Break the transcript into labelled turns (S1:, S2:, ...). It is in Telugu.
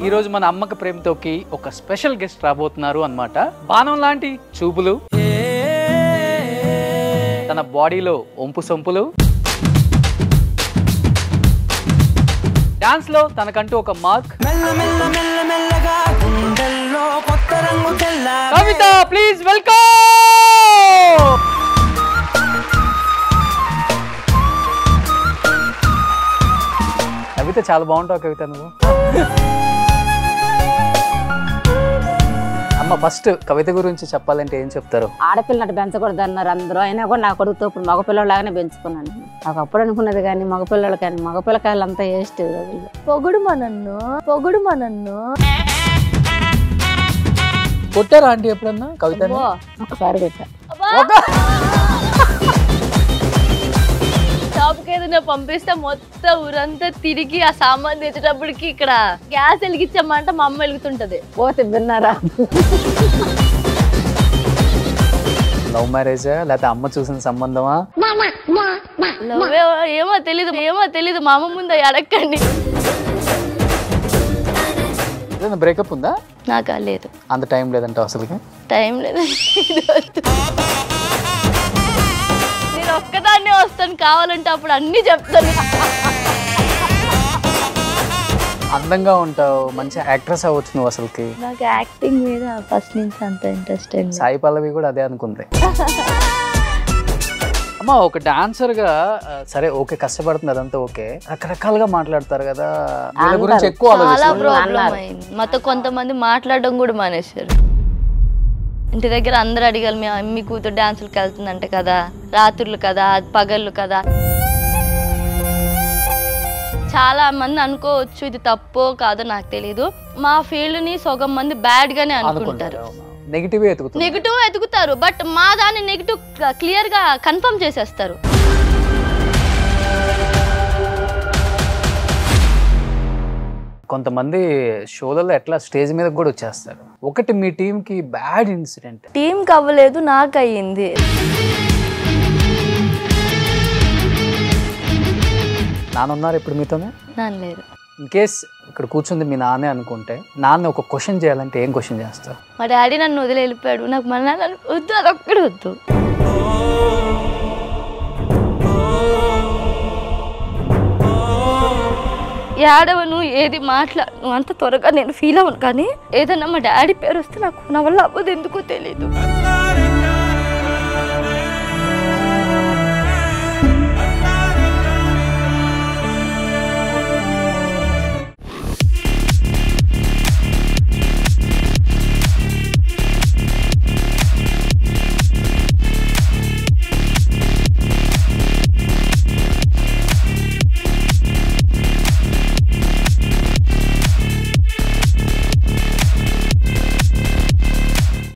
S1: ఈ రోజు మన అమ్మక ప్రేమతోకి ఒక స్పెషల్ గెస్ట్ రాబోతున్నారు అన్నమాట బాణం లాంటి చూపులు తన బాడీలో ఒంపు సొంపులు డాన్స్ లో తనకంటూ ఒక మార్క్
S2: మెల్ల మెల్ల మెల్ల మెల్లగా గుండెల్లో కొత్త రంగు తెల్ల
S1: కవిత ప్లీజ్ వెల్కమ్ కవిత చాలా బాగుంటావు కవిత నువ్వు అమ్మ ఫస్ట్ కవిత గురించి చెప్పాలంటే ఏం చెప్తారు
S3: ఆడపిల్లనట్టు పెంచకూడదు అన్నారు అందరూ అయినా కూడా నా కొడుకుతో ఇప్పుడు మగపిల్లలాగానే పెంచుకున్నాను నాకు అప్పుడు అనుకున్నది కానీ మగపిల్లలు కానీ మగపిల్లకాయలు అంతా వేస్ట్ రోజుల్లో
S4: పొగుడుమా నన్ను పొగుడుమా నన్ను
S1: కొట్టారా ఆంటీ ఎప్పుడన్నా కవిత
S3: ఓ, ఒకసారి పెట్టా
S4: షాప్ కి ఏదైనా పంపిస్తే మొత్తం ఊరంతా తిరిగి ఆ సామాన్ తెచ్చేటప్పటికి ఇక్కడ గ్యాస్ వెలిగించామంటే మా అమ్మ వెలుగుతుంటది
S3: పోతే విన్నారా
S1: లవ్ మ్యారేజా లేకపోతే అమ్మ చూసిన సంబంధమా
S4: లవ్ ఏ- ఏమో తెలీదు ఏమో తెలీదు మా అమ్మ ముందు అవి అడగండి
S1: ఏదైనా బ్రేకప్ ఉందా
S4: నాకు ఆ లేదు
S1: అంత టైం లేదంట అసలుకి
S4: టైం లేదు ఇది వద్దు. నేను ఒక్కదాన్నే వస్తాను కావాలంటే అప్పుడు అన్ని చెప్తాను
S1: అందంగా ఉంటావు మంచి యాక్ట్రెస్ అవ్వచ్చు నువ్వు అసలుకి
S4: నాకు యాక్టింగ్ మీద ఫస్ట్ నుంచి అంత ఇంట్రెస్ట్ ఏం లేదు.
S1: సాయి పల్లవి కూడా అదే అనుకుంది అమ్మ ఒక డాన్సర్ గా ఆ, సరే ఓకే కష్టపడుతుంది అదంతా ఓకే రకరకాలుగా మాట్లాడతారు కదా వీళ్ళ గురించి ఎక్కువ
S4: చాలా
S1: ఆలోచిస్తారు
S4: ప్రాబ్లం అయింది మాతో కొంతమంది మాట్లాడడం కూడా మానేశారు ఇంటి దగ్గర అందరూ అడిగారు మీ మీ కూతురు డాన్సులకి వెళ్తుందంట కదా రాత్రులు కదా పగళ్ళు కదా చాలా మంది అనుకోవచ్చు ఇది తప్పో కాదో నాకు తెలియదు మా ఫీల్డ్ ని సగం మంది బ్యాడ్ గానే అనుకుంటారు
S1: నెగిటివ్ ఎతుకుతుంది
S4: నెగిటివ్ ఎదుగుతారు బట్ మా దాన్ని నెగిటివ్ క్లియర్ గా కన్ఫర్మ్ చేసేస్తారు
S1: కొంతమంది షోలలో ఎట్లా స్టేజ్ మీద కూడా వచ్చేస్తారు ఒకటి మీ టీం కి బ్యాడ్ ఇన్సిడెంట్
S4: టీం అవ్వలేదు నాకు అయ్యింది
S1: నాన్న ఉన్నారు ఇప్పుడు మీతోనే
S4: నాన్న లేరు
S1: ఇన్ కేస్ ఇక్కడ కూర్చుంది మీ నాన్నే అనుకుంటే నాన్న ఒక క్వశ్చన్ చేయాలంటే ఏం క్వశ్చన్ చేస్తారు
S4: మా డాడీ నన్ను వదిలి వెళ్ళిపోయాడు నాకు మన నాన్న వద్దు అది ఒక్కడు వద్దు ఏడవను ఏది మాట్లాడను అంత త్వరగా నేను ఫీల్ అవ్వను కానీ ఏదన్నా మా డాడీ పేరు వస్తే నాకు నా వల్ల అవ్వదు ఎందుకో తెలీదు